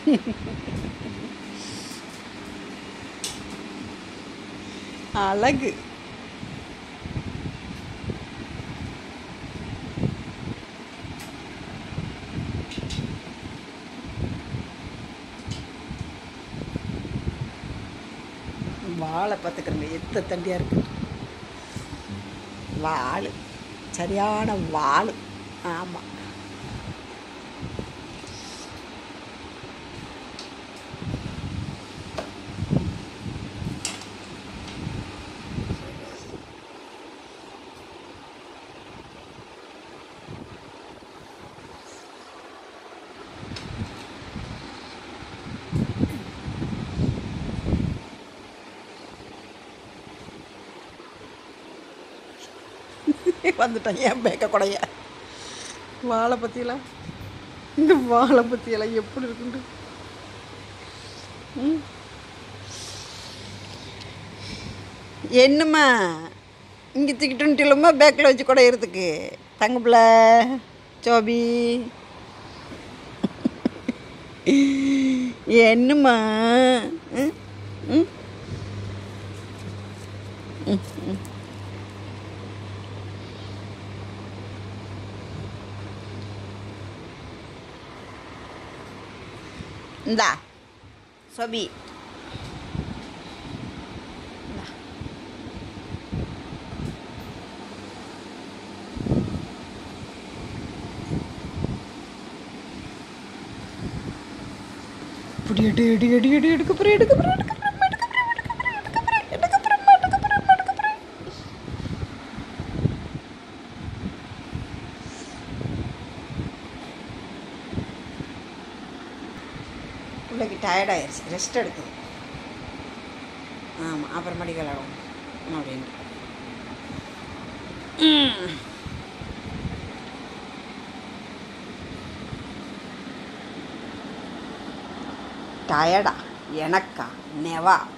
அழகு வாழை பார்த்துக்கிறேங்க எத்த தண்டியாக இருக்கு வாள் சரியான வாள் ஆமாம் வந்துட்டேன் ஏன் பேக்க கூடைய வாழை பற்றியெல்லாம் இந்த வாழை பற்றியெல்லாம் எப்படி இருக்குண்டு ம். என்னம்மா இங்கே தூக்கிட்டு இல்லைம்மா பேக்கில் வச்சு குடையிறதுக்கு தங்கப்பிள்ள சோபி என்னம்மா ம் ம் இந்தா சோபி இந்தா. இப்படி எடு எடு எடு எடு எடுக்க போறேன் எடுக்க போறேன் எடுக்க போறேன் எடுக்க போறேன் எடுக்க போறேன் எடுக்க போறேன் எடுக்க போறேன் எடுக்க போறேன் எடுக்க போறேன் பிள்ளைக்கு டயர்டாயிருச்சு ரெஸ்ட் எடுக்குது ஆமாம் அப்புறமேடி விளாடுவோம் அப்படின்ட்டு டயர்டா எனக்கா நெவா